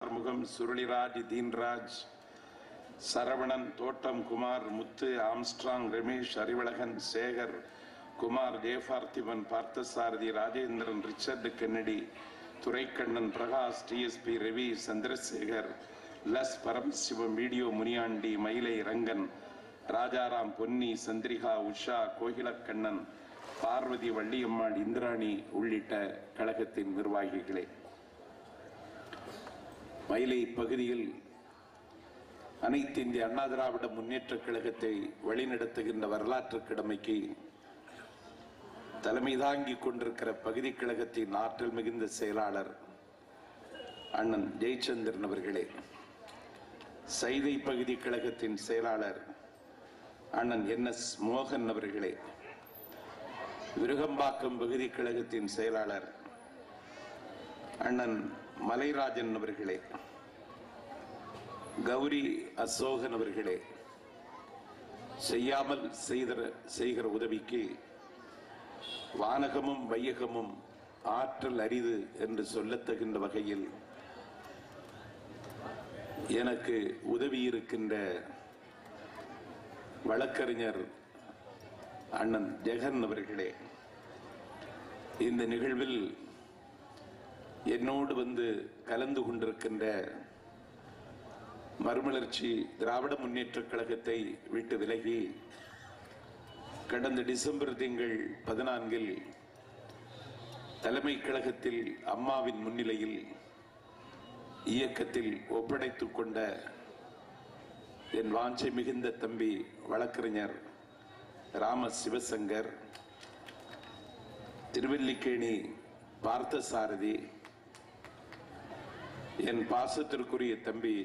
முகம் சுருளிராஜ் Deenraj Saravanan Thottam Kumar Muthu Armstrong Ramesh Arivazhagan Sekar Kumar Jayaparthiban Parthasarathy Rajendran Richard Kennedy Duraikannan Prakash DSP Ravi Chandrasekar Luz Paramasivam video Muniyandi Mylai Rangan Rajaram Ponni Chandrika Usha கோகிலக்கண்ணன் Parvati Valliammal Indrani உள்ளிட்ட கழகத்தின் நிர்வாகிகளே மயிலை பகுதியில் அனைத்து இந்திய அண்ணா திராவிட முன்னேற்ற கழகத்தை வழிநடத்துகின்ற வரலாற்று கடமைக்கு தலைமை தாங்கிக் கொண்டிருக்கிற பகுதி கழகத்தின் ஆற்றல் மிகுந்த செயலாளர் அண்ணன் ஜெயச்சந்திரன் அவர்களே சைதை பகுதி கழகத்தின் செயலாளர் அண்ணன் என் எஸ் மோகன் அவர்களே விருகம்பாக்கம் பகுதி கழகத்தின் செயலாளர் அண்ணன் மலைராஜன் அவர்களே கௌரி அசோகன் அவர்களே செய்யாமல் செய்த செய்கிற உதவிக்கு வானகமும் வையகமும் ஆற்றல் அரிது என்று சொல்லத்தகுந்த வகையில் எனக்கு உதவி இருக்கின்ற வழக்கறிஞர் அண்ணன் ஜெகன் அவர்களே இந்த நிகழ்வில் என்னோடு வந்து கலந்து கொண்டிருக்கின்ற மறுமலர்ச்சி திராவிட முன்னேற்றக் கழகத்தை விட்டு விலகி கடந்த டிசம்பர் திங்கள் பதினான்கில் தலைமை கழகத்தில் அம்மாவின் முன்னிலையில் இயக்கத்தில் ஒப்படைத்துக் கொண்ட என் வாஞ்சை மிகுந்த தம்பி வழக்கறிஞர் ராம சிவசங்கர் திருவல்லிக்கேணி பார்த்தசாரதி என் பாசத்திற்குரிய தம்பி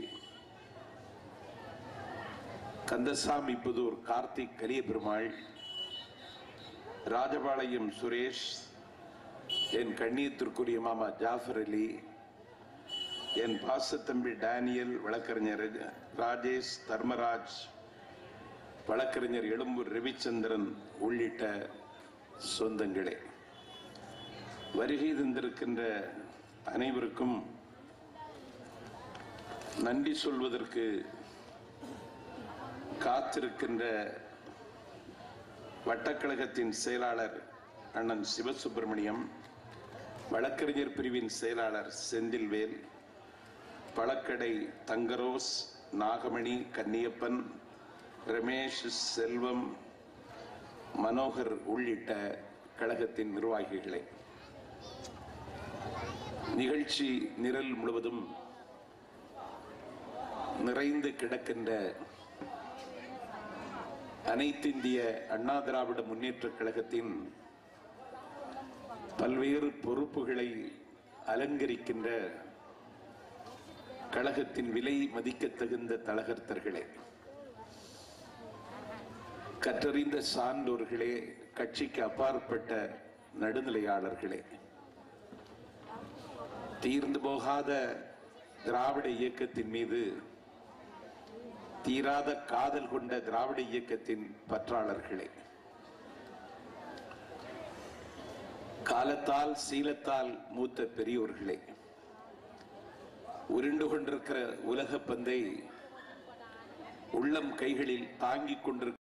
கந்தசாமி புதூர் கார்த்திக் கலியபெருமாள் ராஜபாளையம் சுரேஷ் என் கண்ணியத்திற்குரிய மாமா ஜாஃபர் அலி என் பாசத்தம்பி டேனியல் வழக்கறிஞர் ராஜேஷ் தர்மராஜ் வழக்கறிஞர் எழும்பூர் ரவிச்சந்திரன் உள்ளிட்ட சொந்தங்களே வருகை தந்திருக்கின்ற அனைவருக்கும் நன்றி சொல்வதற்கு காத்திருக்கின்ற வட்டக்கழகத்தின் செயலாளர் அண்ணன் சிவசுப்பிரமணியம் வழக்கறிஞர் பிரிவின் செயலாளர் செந்தில்வேல் பழக்கடை தங்கரோஸ் நாகமணி கன்னியப்பன் ரமேஷ் செல்வம் மனோகர் உள்ளிட்ட கழகத்தின் நிர்வாகிகளே நிகழ்ச்சி நிரல் முழுவதும் நிறைந்து கிடக்கின்ற அனைத்திந்திய அண்ணா திராவிட முன்னேற்றக் கழகத்தின் பல்வேறு பொறுப்புகளை அலங்கரிக்கின்ற கழகத்தின் விலை மதிக்கத்தகுந்த தலகர்த்தர்களே கற்றறிந்த சான்றோர்களே கட்சிக்கு அப்பாற்பட்ட நடுநிலையாளர்களே தீர்ந்து போகாத திராவிட இயக்கத்தின் மீது தீராத காதல் கொண்ட திராவிட இயக்கத்தின் பற்றாளர்களே காலத்தால் சீலத்தால் மூத்த பெரியோர்களே உருண்டு கொண்டிருக்கிற உலக பந்தை உள்ளம் கைகளில் தாங்கிக் கொண்டிருக்கிற